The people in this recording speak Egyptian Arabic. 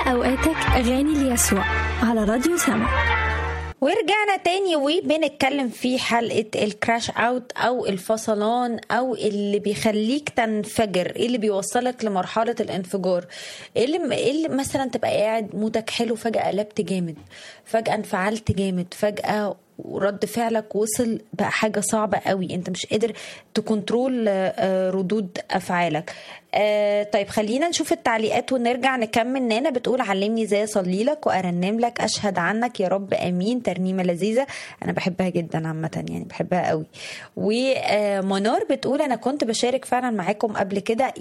أوقاتك أغاني ليسوع على راديو سما ورجعنا تاني وبنتكلم في حلقة الكراش اوت او الفصلان او اللي بيخليك تنفجر ايه اللي بيوصلك لمرحلة الانفجار ايه اللي, إيه اللي مثلا تبقى قاعد مودك حلو فجأة قلبت جامد فجأة انفعلت جامد فجأة ورد فعلك وصل بقى حاجة صعبة قوي انت مش قادر تكنترول آه، ردود افعالك آه، طيب خلينا نشوف التعليقات ونرجع نكمل نانا بتقول علمني ازاي اصلي لك وارنم لك اشهد عنك يا رب امين ترنيمه لذيذه انا بحبها جدا عامه يعني بحبها قوي ومنار بتقول انا كنت بشارك فعلا معاكم قبل كده